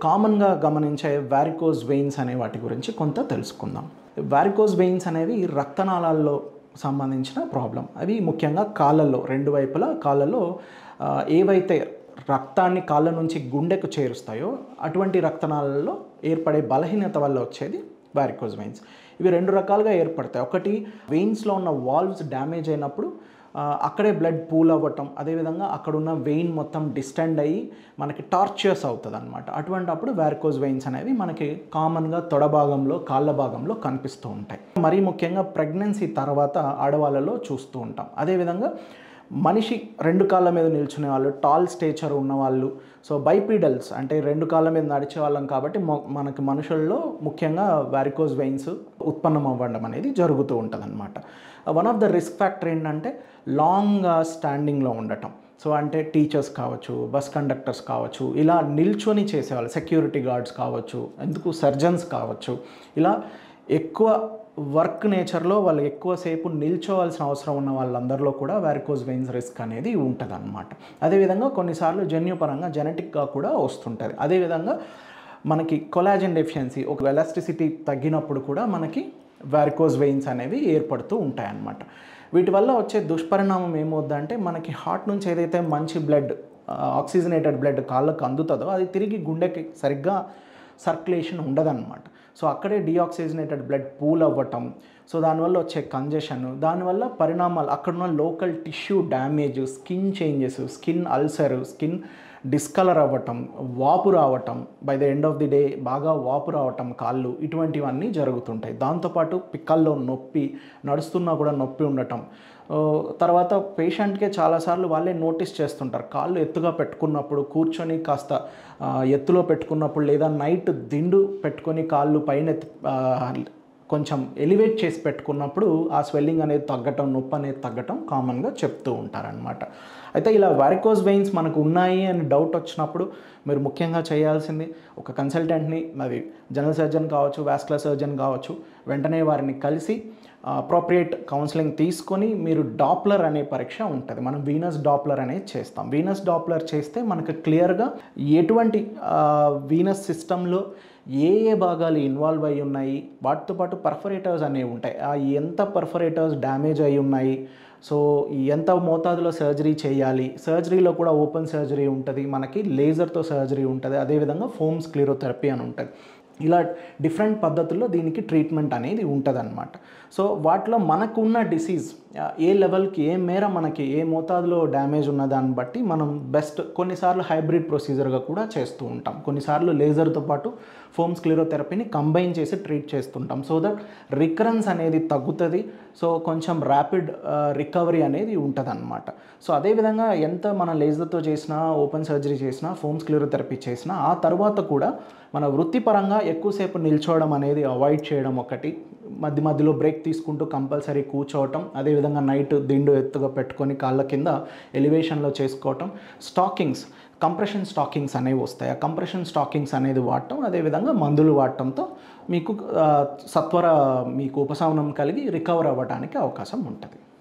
కామన్గా గమనించే varicose veins అనే వాటి గురించి కొంత తెలుసుకుందాం వారికోజ్ వెయిన్స్ అనేవి రక్తనాళాల్లో సంబంధించిన ప్రాబ్లం అవి ముఖ్యంగా కాళ్ళల్లో రెండు వైపులా కాళ్ళలో ఆ, ఏవైతే రక్తాన్ని కాళ్ళ నుంచి గుండెకు చేరుస్తాయో అటువంటి రక్తనాళాలలో ఏర్పడే బలహీనత వల్ల వచ్చేది వారికోజ్ వెయిన్స్ ఇవి రెండు రకాలుగా ఏర్పడతాయి ఒకటి వెయిన్స్లో ఉన్న వాల్వ్స్ డ్యామేజ్ అయినప్పుడు ఆ, అక్కడే బ్లడ్ పూల్ అవ్వటం అదేవిధంగా అక్కడున్న వెయిన్ మొత్తం డిస్టెండ్ అయ్యి మనకి టార్చర్స్ అవుతుంది అనమాట అటువంటప్పుడు వ్యారికోజ్ వెయిన్స్ అనేవి మనకి కామన్గా తొడ భాగంలో కాళ్ళ భాగంలో కనిపిస్తూ ఉంటాయి మరీ ముఖ్యంగా ప్రెగ్నెన్సీ తర్వాత ఆడవాళ్ళలో చూస్తూ ఉంటాం అదేవిధంగా మనిషి రెండు కాళ్ళ మీద నిల్చునే వాళ్ళు టాల్ స్టేచర్ ఉన్నవాళ్ళు సో బైపీడల్స్ అంటే రెండు కాళ్ళ మీద నడిచే వాళ్ళం కాబట్టి మొ- మనకి మనుషుల్లో ముఖ్యంగా వారికోజ్ వెయిన్స్ ఉత్పన్నం అవ్వడం అనేది జరుగుతూ ఉంటుంది అనమాట one of the risk factor ఏంటంటే లాంగ్ స్టాండింగ్లో ఉండటం సో అంటే టీచర్స్ కావచ్చు బస్ కండక్టర్స్ కావచ్చు ఇలా నిల్చొని చేసేవాళ్ళు సెక్యూరిటీ గార్డ్స్ కావచ్చు ఎందుకు సర్జన్స్ కావచ్చు ఇలా ఎక్కువ వర్క్ నేచర్లో వాళ్ళు ఎక్కువసేపు నిల్చోవాల్సిన అవసరం ఉన్న వాళ్ళందరిలో కూడా వారికోజ్ వెయిన్స్ రిస్క్ అనేది ఉంటుంది అనమాట అదేవిధంగా కొన్నిసార్లు జన్యుపరంగా జెనెటిక్గా కూడా వస్తుంటుంది అదేవిధంగా మనకి కొలాజన్ డెఫిషియన్సీ ఒక ఎలాస్టిసిటీ తగ్గినప్పుడు కూడా మనకి వారికోజ్ వెయిన్స్ అనేవి ఏర్పడుతూ ఉంటాయన్నమాట వీటి వల్ల వచ్చే దుష్పరిణామం ఏమవుద్దంటే మనకి హార్ట్ నుంచి ఏదైతే మంచి బ్లడ్ ఆక్సిజనేటెడ్ బ్లడ్ కాళ్ళకు అందుతుందో అది తిరిగి గుండెకి సరిగ్గా సర్క్యులేషన్ ఉండదన్నమాట సో అక్కడే డిఆక్సిజనేటెడ్ బ్లడ్ పూల్ అవ్వటం సో దానివల్ల వచ్చే కంజెషన్ దానివల్ల పరిణామాలు అక్కడున్న local tissue damage skin changes skin ulcer skin discolour అవ్వటం వాపు రావటం by the end of the day బాగా వాపు రావటం కాళ్ళు ఇటువంటివన్నీ జరుగుతుంటాయి దాంతోపాటు పిక్కల్లో నొప్పి నడుస్తున్నా కూడా నొప్పి ఉండటం ఓ, తర్వాత పేషెంట్కే చాలాసార్లు వాళ్ళే నోటీస్ చేస్తుంటారు కాళ్ళు ఎత్తుగా పెట్టుకున్నప్పుడు కూర్చొని కాస్త ఆ, ఎత్తులో పెట్టుకున్నప్పుడు లేదా నైట్ దిండు పెట్టుకొని కాళ్ళు పైన ఎత్తి- ఆ, కొంచెం ఎలివేట్ చేసి పెట్టుకున్నప్పుడు ఆ స్వెల్లింగ్ అనేది తగ్గటం నొప్పి అనేది తగ్గటం కామన్గా చెప్తూ ఉంటారనమాట అయితే ఇలా వారికోజ్ వెయిన్స్ మనకు ఉన్నాయి అని డౌట్ వచ్చినప్పుడు మీరు ముఖ్యంగా చేయాల్సింది ఒక కన్సల్టెంట్ని అది జనరల్ సర్జన్ కావచ్చు వాస్కులర్ సర్జన్ కావచ్చు వెంటనే వారిని కలిసి అప్రోప్రియేట్ కౌన్సిలింగ్ తీసుకొని మీరు డాప్లర్ అనే పరీక్ష ఉంటుంది మనం వీనస్ డాప్లర్ అనేది చేస్తాం వీనస్ డాప్లర్ చేస్తే మనకు క్లియర్గా ఎటువంటి వీనస్ సిస్టంలో ఏ ఏ భాగాలు ఇన్వాల్వ్ అయి ఉన్నాయి వాటితో పాటు పర్ఫరేటర్స్ అనేవి ఉంటాయి ఆ ఎంత పర్ఫరేటర్స్ డ్యామేజ్ అయి ఉన్నాయి సో ఎంత మోతాదులో సర్జరీ చేయాలి సర్జరీలో కూడా ఓపెన్ సర్జరీ ఉంటుంది మనకి లేజర్తో సర్జరీ ఉంటుంది అదేవిధంగా ఫోమ్స్ క్లిరోథెరపీ అని ఉంటుంది ఇలా డిఫరెంట్ పద్ధతుల్లో దీనికి ట్రీట్మెంట్ అనేది ఉంటుందన్నమాట సో వాటిలో మనకున్న డిసీజ్ ఏ లెవెల్కి ఏ మేర మనకి ఏ మోతాదులో డ్యామేజ్ ఉన్న దాన్ని బట్టి మనం బెస్ట్ కొన్నిసార్లు హైబ్రిడ్ ప్రొసీజర్గా కూడా చేస్తూ ఉంటాం కొన్నిసార్లు లేజర్తో పాటు ఫోమ్స్ క్లిరోథెరపీని కంబైన్ చేసి ట్రీట్ చేస్తుంటాం సో దట్ రికరెన్స్ అనేది తగ్గుతుంది సో కొంచెం ర్యాపిడ్ రికవరీ అనేది ఉంటుంది సో అదేవిధంగా ఎంత మన లేజర్తో చేసినా ఓపెన్ సర్జరీ చేసినా ఫోమ్స్ క్లిరోథెరపీ చేసినా ఆ తర్వాత కూడా మన వృత్తిపరంగా ఎక్కువసేపు నిల్చోవడం అనేది అవాయిడ్ చేయడం ఒకటి మధ్య మధ్యలో బ్రేక్ తీసుకుంటూ కంపల్సరీ కూర్చోవటం అదేవిధంగా నైట్ దిండు ఎత్తుగా పెట్టుకొని కాళ్ళ కింద ఎలివేషన్లో చేసుకోవటం స్టాకింగ్స్ కంప్రెషన్ స్టాకింగ్స్ అనేవి వస్తాయి ఆ కంప్రెషన్ స్టాకింగ్స్ అనేది వాడటం అదేవిధంగా మందులు వాడటంతో మీకు ఆ, సత్వర మీకు ఉపశమనం కలిగి రికవర్ అవ్వడానికి అవకాశం ఉంటుంది